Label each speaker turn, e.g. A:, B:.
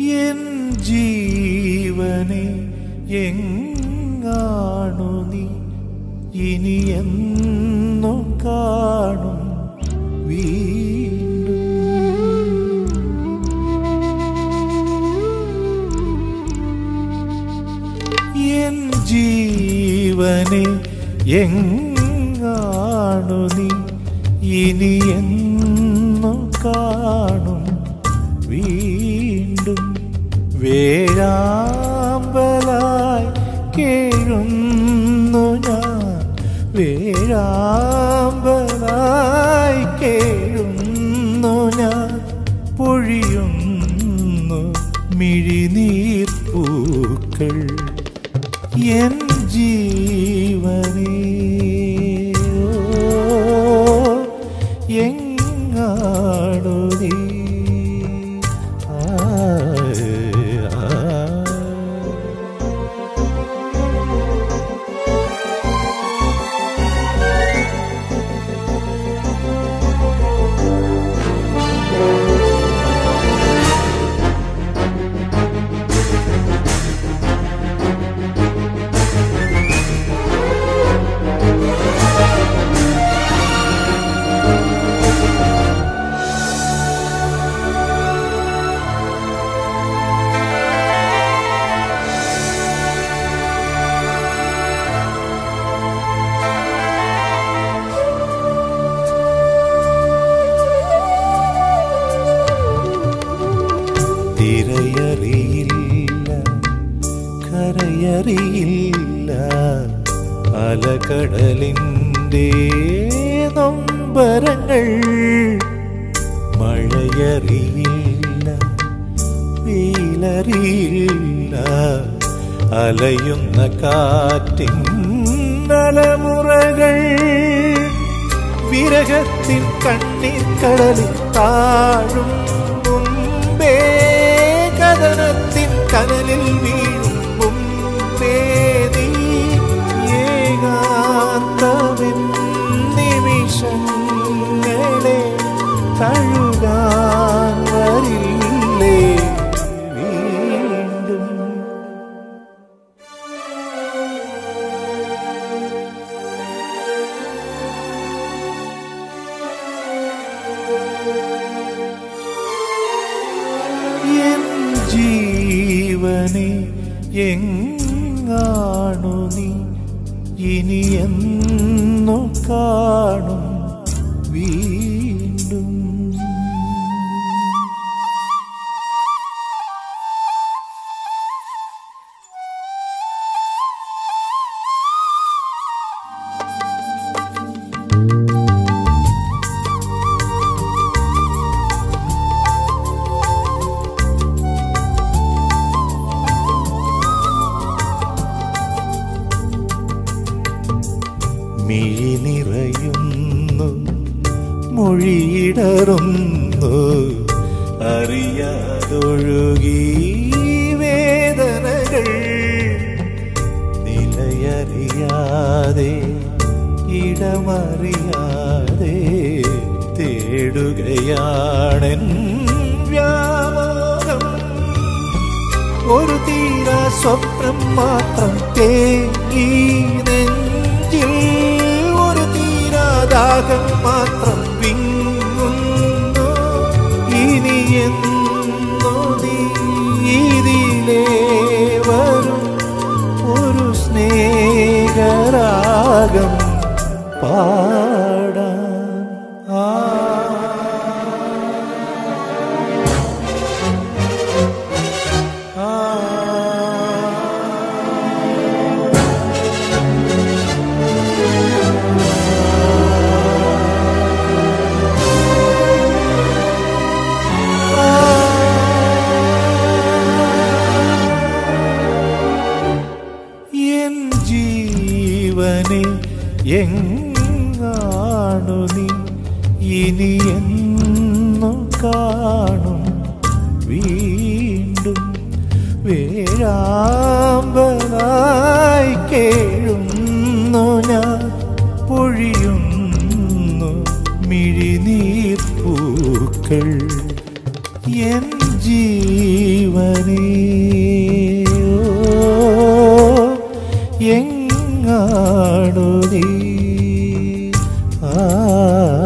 A: N ജീവനെ എങ്ങാണു നീ ഇനി എന്നു കാണും വീണ്ടും എൻ ജീവനെ എങ്ങാണു നീ ഇനി എന്നു കാണും വീണ്ടും വേഴാമ്പലായി കേഴുന്നു ഞാൻ വേഴാമ്പലായി കേഴുന്നു ഞാൻ പൊഴിയുന്നു മിഴിനീർപ്പൂക്കൾ എൻ ജീവനേ എങ്ങാടു നീ ആ, ആ. തിരയറിയില്ല കരയറിയില്ല അലകടലിൻ്റെ നൊമ്പരങ്ങൾ മഴയറിയില്ല വെയിലറിയില്ല അലയുന്ന കാറ്റിൻ അലമുറകൾ വിരഹത്തിൻ കണ്ണീർ കടലിൽ താഴും മുമ്പേ കഥനത്തിൻ കനലിൽ വീഴും മുമ്പേ നീ ഏകാന്തമെൻ നിമിഷങ്ങളെ തഴുകാൻ വരില്ലേ വീണ്ടും എൻ ജീവനെ എങ്ങാണു നീ ഇനി എന്നു കാണും വീണ്ടും മിഴി നിറയുന്നു മൊഴിയിടറുന്നു അറിയാതൊഴുകി വേദനകൾ നിലയറിയാതെ ഇടമറിയാതെ തേടുകയാണെൻ വ്യാമോഹം ഒരു തീര സ്വപ്നം മാത്രം തേങ്ങി നെഞ്ചിൽ ഒരു തീരാദാഹം മാത്രം വിങ്ങുന്നു ഇനി എന്നോ നീ ഇതിലേ വരും ഒരു സ്നേഹരാഗം പാടാൻ ആ എൻ ജീവനെ എങ്ങാണു നീ ഇനി എന്നു കാണും വീണ്ടും വേഴാമ്പലായി കേഴുന്നു ഞാൻ പൊഴിയുന്നു മിഴിനീർപ്പൂക്കൾ എൻ ജീവൻ നീ ആ